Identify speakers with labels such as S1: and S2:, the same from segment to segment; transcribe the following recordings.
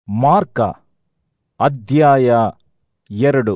S1: mark ಅಧ್ಯಾಯ ಎರಡು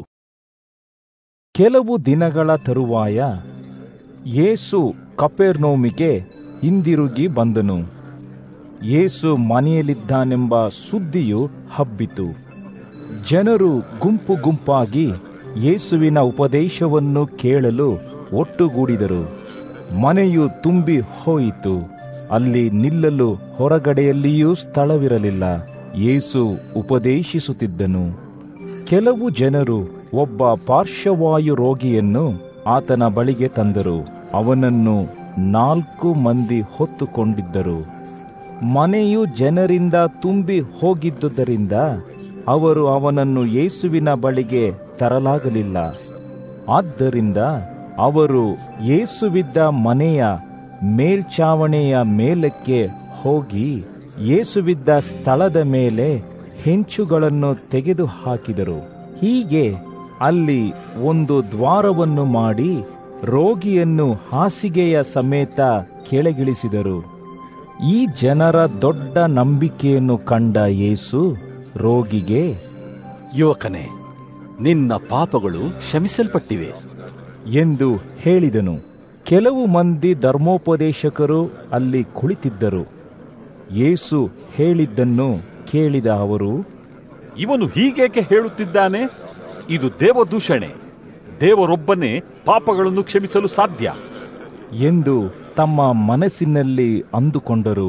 S1: ಕೆಲವು ದಿನಗಳ ತರುವಾಯ ಯೇಸು ಕಪೆರ್ನೋಮಿಗೆ ಹಿಂದಿರುಗಿ ಬಂದನು ಯೇಸು ಮನೆಯಲ್ಲಿದ್ದಾನೆಂಬ ಸುದ್ದಿಯು ಹಬ್ಬಿತು ಜನರು ಗುಂಪು ಗುಂಪಾಗಿ ಯೇಸುವಿನ ಉಪದೇಶವನ್ನು ಕೇಳಲು ಒಟ್ಟುಗೂಡಿದರು ಮನೆಯು ತುಂಬಿ ಹೋಯಿತು ಅಲ್ಲಿ ನಿಲ್ಲಲು ಹೊರಗಡೆಯಲ್ಲಿಯೂ ಸ್ಥಳವಿರಲಿಲ್ಲ ಯೇಸು ಉಪದೇಶಿಸುತ್ತಿದ್ದನು ಕೆಲವು ಜನರು ಒಬ್ಬ ಪಾರ್ಶ್ವವಾಯು ರೋಗಿಯನ್ನು ಆತನ ಬಳಿಗೆ ತಂದರು ಅವನನ್ನು ನಾಲ್ಕು ಮಂದಿ ಹೊತ್ತುಕೊಂಡಿದ್ದರು ಮನೆಯು ಜನರಿಂದ ತುಂಬಿ ಹೋಗಿದ್ದುದರಿಂದ ಅವರು ಅವನನ್ನು ಯೇಸುವಿನ ಬಳಿಗೆ ತರಲಾಗಲಿಲ್ಲ ಆದ್ದರಿಂದ ಅವರು ಯೇಸುವಿದ್ದ ಮನೆಯ ಮೇಲ್ಚಾವಣೆಯ ಮೇಲಕ್ಕೆ ಹೋಗಿ ಯೇಸುವಿದ್ದ ಸ್ಥಳದ ಮೇಲೆ ಹೆಂಚುಗಳನ್ನು ತೆಗೆದು ಹಾಕಿದರು ಹೀಗೆ ಅಲ್ಲಿ ಒಂದು ದ್ವಾರವನ್ನು ಮಾಡಿ ರೋಗಿಯನ್ನು ಹಾಸಿಗೆಯ ಸಮೇತ ಕೆಳಗಿಳಿಸಿದರು ಈ ಜನರ ದೊಡ್ಡ ನಂಬಿಕೆಯನ್ನು ಕಂಡ ಯೇಸು ರೋಗಿಗೆ
S2: ಯುವಕನೇ ನಿನ್ನ ಪಾಪಗಳು ಕ್ಷಮಿಸಲ್ಪಟ್ಟಿವೆ
S1: ಎಂದು ಹೇಳಿದನು ಕೆಲವು ಮಂದಿ ಧರ್ಮೋಪದೇಶಕರು ಅಲ್ಲಿ ಕುಳಿತಿದ್ದರು ಯೇಸು ಹೇಳಿದ್ದನ್ನು ಕೇಳಿದ ಅವರು
S3: ಇವನು ಹೀಗೇಕೆ ಹೇಳುತ್ತಿದ್ದಾನೆ ಇದು ದೇವದೂಷಣೆ ದೇವರೊಬ್ಬನೇ ಪಾಪಗಳನ್ನು ಕ್ಷಮಿಸಲು ಸಾಧ್ಯ
S1: ಎಂದು ತಮ್ಮ ಮನಸ್ಸಿನಲ್ಲಿ ಅಂದುಕೊಂಡರು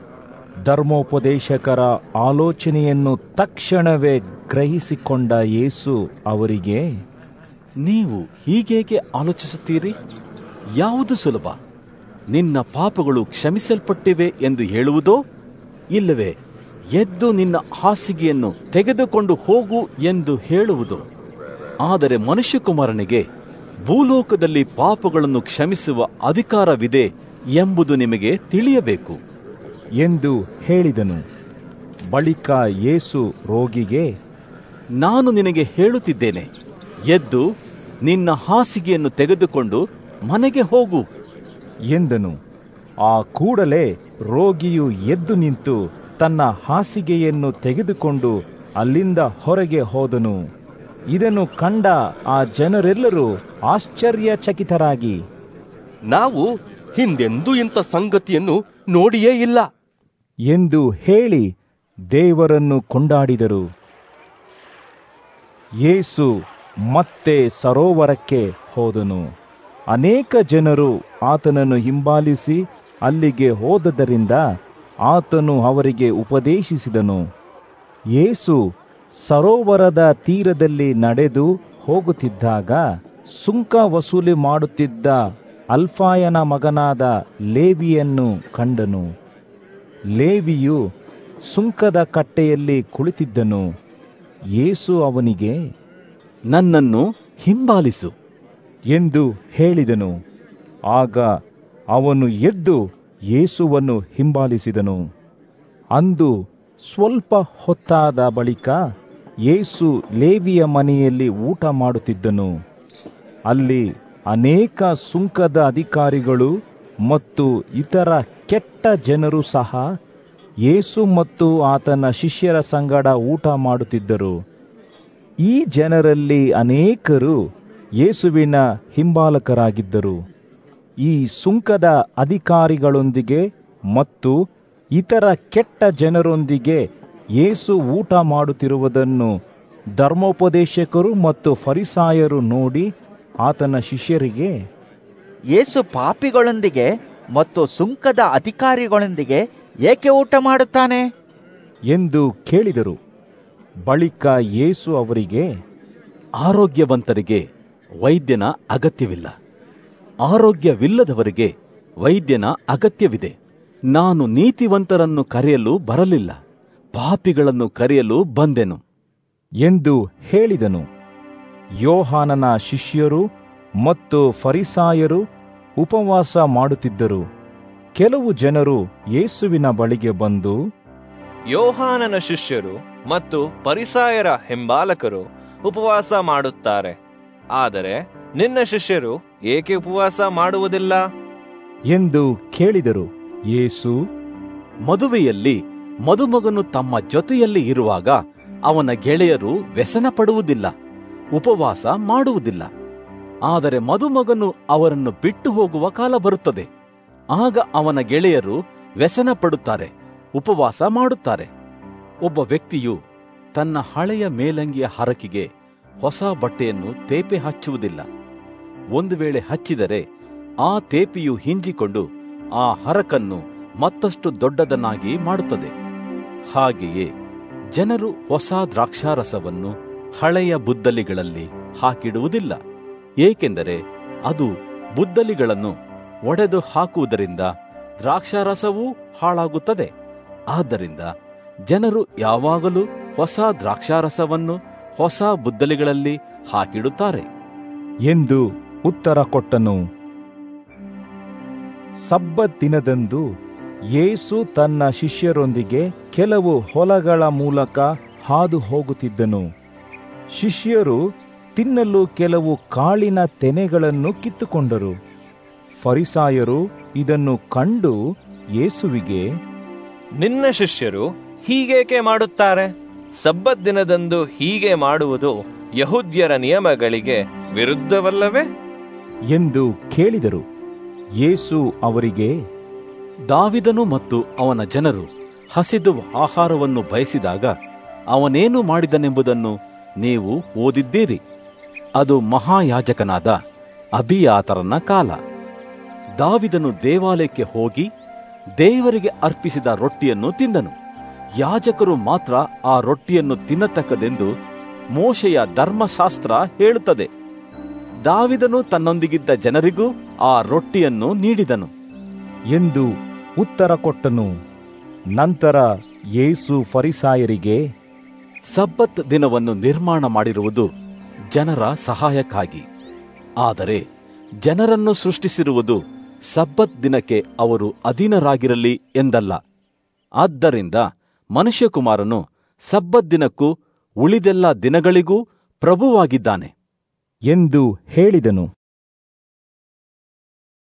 S1: ಧರ್ಮೋಪದೇಶಕರ ಆಲೋಚನೆಯನ್ನು ತಕ್ಷಣವೇ ಗ್ರಹಿಸಿಕೊಂಡ ಯೇಸು ಅವರಿಗೆ
S2: ನೀವು ಹೀಗೇಕೆ ಆಲೋಚಿಸುತ್ತೀರಿ ಯಾವುದು ಸುಲಭ ನಿನ್ನ ಪಾಪಗಳು ಕ್ಷಮಿಸಲ್ಪಟ್ಟಿವೆ ಎಂದು ಹೇಳುವುದೋ ಇಲ್ಲವೇ ಎದ್ದು ನಿನ್ನ ಹಾಸಿಗೆಯನ್ನು ತೆಗೆದುಕೊಂಡು ಹೋಗು ಎಂದು ಹೇಳುವುದು ಆದರೆ ಮನುಷ್ಯಕುಮಾರನಿಗೆ ಭೂಲೋಕದಲ್ಲಿ ಪಾಪಗಳನ್ನು ಕ್ಷಮಿಸುವ ಅಧಿಕಾರವಿದೆ ಎಂಬುದು ನಿಮಗೆ ತಿಳಿಯಬೇಕು
S1: ಎಂದು ಹೇಳಿದನು ಬಳಿಕ ಯೇಸು ರೋಗಿಗೆ
S2: ನಾನು ನಿನಗೆ ಹೇಳುತ್ತಿದ್ದೇನೆ ಎದ್ದು ನಿನ್ನ ಹಾಸಿಗೆಯನ್ನು ತೆಗೆದುಕೊಂಡು ಮನೆಗೆ ಹೋಗು
S1: ಎಂದನು ಆ ಕೂಡಲೇ ರೋಗಿಯು ಎದ್ದು ನಿಂತು ತನ್ನ ಹಾಸಿಗೆಯನ್ನು ತೆಗೆದುಕೊಂಡು ಅಲ್ಲಿಂದ ಹೊರಗೆ ಹೋದನು ಇದನ್ನು ಕಂಡ ಆ ಜನರೆಲ್ಲರೂ ಆಶ್ಚರ್ಯಚಕಿತರಾಗಿ
S4: ನಾವು ಹಿಂದೆಂದೂ ಇಂಥ ಸಂಗತಿಯನ್ನು ನೋಡಿಯೇ ಇಲ್ಲ
S1: ಎಂದು ಹೇಳಿ ದೇವರನ್ನು ಕೊಂಡಾಡಿದರು ಯೇಸು ಮತ್ತೆ ಸರೋವರಕ್ಕೆ ಹೋದನು ಅನೇಕ ಜನರು ಆತನನ್ನು ಹಿಂಬಾಲಿಸಿ ಅಲ್ಲಿಗೆ ಹೋದದರಿಂದ ಆತನು ಅವರಿಗೆ ಉಪದೇಶಿಸಿದನು ಯೇಸು ಸರೋವರದ ತೀರದಲ್ಲಿ ನಡೆದು ಹೋಗುತ್ತಿದ್ದಾಗ ಸುಂಕ ವಸೂಲಿ ಮಾಡುತ್ತಿದ್ದ ಅಲ್ಫಾಯನ ಮಗನಾದ ಲೇವಿಯನ್ನು ಕಂಡನು ಲೇವಿಯು ಸುಂಕದ ಕಟ್ಟೆಯಲ್ಲಿ ಕುಳಿತಿದ್ದನು ಯೇಸು ಅವನಿಗೆ
S2: ನನ್ನನ್ನು ಹಿಂಬಾಲಿಸು
S1: ಎಂದು ಹೇಳಿದನು ಆಗ ಅವನು ಎದ್ದು ಯೇಸುವನ್ನು ಹಿಂಬಾಲಿಸಿದನು ಅಂದು ಸ್ವಲ್ಪ ಹೊತ್ತಾದ ಬಳಿಕ ಯೇಸು ಲೇವಿಯ ಮನೆಯಲ್ಲಿ ಊಟ ಮಾಡುತ್ತಿದ್ದನು ಅಲ್ಲಿ ಅನೇಕ ಸುಂಕದ ಅಧಿಕಾರಿಗಳು ಮತ್ತು ಇತರ ಕೆಟ್ಟ ಜನರು ಸಹ ಯೇಸು ಮತ್ತು ಆತನ ಶಿಷ್ಯರ ಸಂಗಡ ಊಟ ಮಾಡುತ್ತಿದ್ದರು ಈ ಜನರಲ್ಲಿ ಅನೇಕರು ಯೇಸುವಿನ ಹಿಂಬಾಲಕರಾಗಿದ್ದರು ಈ ಸುಂಕದ ಅಧಿಕಾರಿಗಳೊಂದಿಗೆ ಮತ್ತು ಇತರ ಕೆಟ್ಟ ಜನರೊಂದಿಗೆ ಯೇಸು ಊಟ ಮಾಡುತ್ತಿರುವುದನ್ನು ಧರ್ಮೋಪದೇಶಕರು ಮತ್ತು ಫರಿಸಾಯರು ನೋಡಿ ಆತನ ಶಿಷ್ಯರಿಗೆ
S5: ಯೇಸು ಪಾಪಿಗಳೊಂದಿಗೆ ಮತ್ತು ಸುಂಕದ ಅಧಿಕಾರಿಗಳೊಂದಿಗೆ ಏಕೆ ಊಟ ಮಾಡುತ್ತಾನೆ
S1: ಎಂದು ಕೇಳಿದರು ಬಳಿಕ ಯೇಸು ಅವರಿಗೆ
S2: ಆರೋಗ್ಯವಂತರಿಗೆ ವೈದ್ಯನ ಅಗತ್ಯವಿಲ್ಲ ಆರೋಗ್ಯವಿಲ್ಲದವರಿಗೆ ವೈದ್ಯನ ಅಗತ್ಯವಿದೆ ನಾನು ನೀತಿವಂತರನ್ನು ಕರೆಯಲು ಬರಲಿಲ್ಲ ಪಾಪಿಗಳನ್ನು ಕರೆಯಲು ಬಂದೆನು
S1: ಎಂದು ಹೇಳಿದನು ಯೋಹಾನನ ಶಿಷ್ಯರು ಮತ್ತು ಫರಿಸಾಯರು ಉಪವಾಸ ಮಾಡುತ್ತಿದ್ದರು ಕೆಲವು ಜನರು ಯೇಸುವಿನ ಬಳಿಗೆ ಬಂದು
S4: ಯೋಹಾನನ ಶಿಷ್ಯರು ಮತ್ತು ಪರಿಸಾಯರ ಹಿಂಬಾಲಕರು ಉಪವಾಸ ಮಾಡುತ್ತಾರೆ ಆದರೆ ನಿನ್ನ ಶಿಷ್ಯರು ಏಕೆ ಉಪವಾಸ ಮಾಡುವುದಿಲ್ಲ
S1: ಎಂದು ಕೇಳಿದರು ಯೇಸು
S2: ಮದುವೆಯಲ್ಲಿ ಮದುಮಗನು ತಮ್ಮ ಜೊತೆಯಲ್ಲಿ ಇರುವಾಗ ಅವನ ಗೆಳೆಯರು ವ್ಯಸನ ಪಡುವುದಿಲ್ಲ ಉಪವಾಸ ಮಾಡುವುದಿಲ್ಲ ಆದರೆ ಮದುಮಗನು ಅವರನ್ನು ಬಿಟ್ಟು ಹೋಗುವ ಕಾಲ ಬರುತ್ತದೆ ಆಗ ಅವನ ಗೆಳೆಯರು ವ್ಯಸನ ಪಡುತ್ತಾರೆ ಉಪವಾಸ ಮಾಡುತ್ತಾರೆ ಒಬ್ಬ ವ್ಯಕ್ತಿಯು ತನ್ನ ಹಳೆಯ ಮೇಲಂಗಿಯ ಹರಕಿಗೆ ಹೊಸ ಬಟ್ಟೆಯನ್ನು ತೇಪೆ ಹಚ್ಚುವುದಿಲ್ಲ ಒಂದು ವೇಳೆ ಹಚ್ಚಿದರೆ ಆ ತೇಪೆಯು ಹಿಂಜಿಕೊಂಡು ಆ ಹರಕನ್ನು ಮತ್ತಷ್ಟು ದೊಡ್ಡದನ್ನಾಗಿ ಮಾಡುತ್ತದೆ ಹಾಗೆಯೇ ಜನರು ಹೊಸ ದ್ರಾಕ್ಷಾರಸವನ್ನು ಹಳೆಯ ಬುದ್ದಲಿಗಳಲ್ಲಿ ಹಾಕಿಡುವುದಿಲ್ಲ ಏಕೆಂದರೆ ಅದು ಬುದ್ದಲಿಗಳನ್ನು ಒಡೆದು ಹಾಕುವುದರಿಂದ ದ್ರಾಕ್ಷಾರಸವೂ ಹಾಳಾಗುತ್ತದೆ ಆದ್ದರಿಂದ ಜನರು ಯಾವಾಗಲೂ ಹೊಸ ದ್ರಾಕ್ಷಾರಸವನ್ನು ಹೊಸ ಬುದ್ದಲಿಗಳಲ್ಲಿ ಹಾಕಿಡುತ್ತಾರೆ
S1: ಎಂದು ಉತ್ತರ ಕೊಟ್ಟನು ಸಬ್ಬತ್ ದಿನದಂದು ಯೇಸು ತನ್ನ ಶಿಷ್ಯರೊಂದಿಗೆ ಕೆಲವು ಹೊಲಗಳ ಮೂಲಕ ಹಾದು ಹೋಗುತ್ತಿದ್ದನು ಶಿಷ್ಯರು ತಿನ್ನಲು ಕೆಲವು ಕಾಳಿನ ತೆನೆಗಳನ್ನು ಕಿತ್ತುಕೊಂಡರು ಫರಿಸಾಯರು ಇದನ್ನು ಕಂಡು ಯೇಸುವಿಗೆ
S4: ನಿನ್ನ ಶಿಷ್ಯರು ಹೀಗೇಕೆ ಮಾಡುತ್ತಾರೆ ಸಬ್ಬತ್ ದಿನದಂದು ಹೀಗೆ ಮಾಡುವುದು ಯಹುದ್ಯರ ನಿಯಮಗಳಿಗೆ ವಿರುದ್ಧವಲ್ಲವೇ
S1: ಎಂದು ಕೇಳಿದರು ಯೇಸು ಅವರಿಗೆ
S2: ದಾವಿದನು ಮತ್ತು ಅವನ ಜನರು ಹಸಿದು ಆಹಾರವನ್ನು ಬಯಸಿದಾಗ ಅವನೇನು ಮಾಡಿದನೆಂಬುದನ್ನು ನೀವು ಓದಿದ್ದೀರಿ ಅದು ಮಹಾಯಾಜಕನಾದ ಅಭಿಯಾತರನ ಕಾಲ ದಾವಿದನು ದೇವಾಲಯಕ್ಕೆ ಹೋಗಿ ದೇವರಿಗೆ ಅರ್ಪಿಸಿದ ರೊಟ್ಟಿಯನ್ನು ತಿಂದನು ಯಾಜಕರು ಮಾತ್ರ ಆ ರೊಟ್ಟಿಯನ್ನು ತಿನ್ನತಕ್ಕದೆಂದು ಮೋಶೆಯ ಧರ್ಮಶಾಸ್ತ್ರ ಹೇಳುತ್ತದೆ ದಾವಿದನು ತನ್ನೊಂದಿಗಿದ್ದ ಜನರಿಗೂ ಆ ರೊಟ್ಟಿಯನ್ನು ನೀಡಿದನು
S1: ಎಂದು ಉತ್ತರ ಕೊಟ್ಟನು ನಂತರ ಯೇಸು ಫರಿಸಾಯರಿಗೆ
S2: ಸಬ್ಬತ್ ದಿನವನ್ನು ನಿರ್ಮಾಣ ಮಾಡಿರುವುದು ಜನರ ಸಹಾಯಕ್ಕಾಗಿ ಆದರೆ ಜನರನ್ನು ಸೃಷ್ಟಿಸಿರುವುದು ಸಬ್ಬತ್ ದಿನಕ್ಕೆ ಅವರು ಅಧೀನರಾಗಿರಲಿ ಎಂದಲ್ಲ ಆದ್ದರಿಂದ ಮನುಷ್ಯಕುಮಾರನು ಸಬ್ಬತ್ ದಿನಕ್ಕೂ ಉಳಿದೆಲ್ಲ ದಿನಗಳಿಗೂ ಪ್ರಭುವಾಗಿದ್ದಾನೆ
S1: ಎಂದು ಹೇಳಿದನು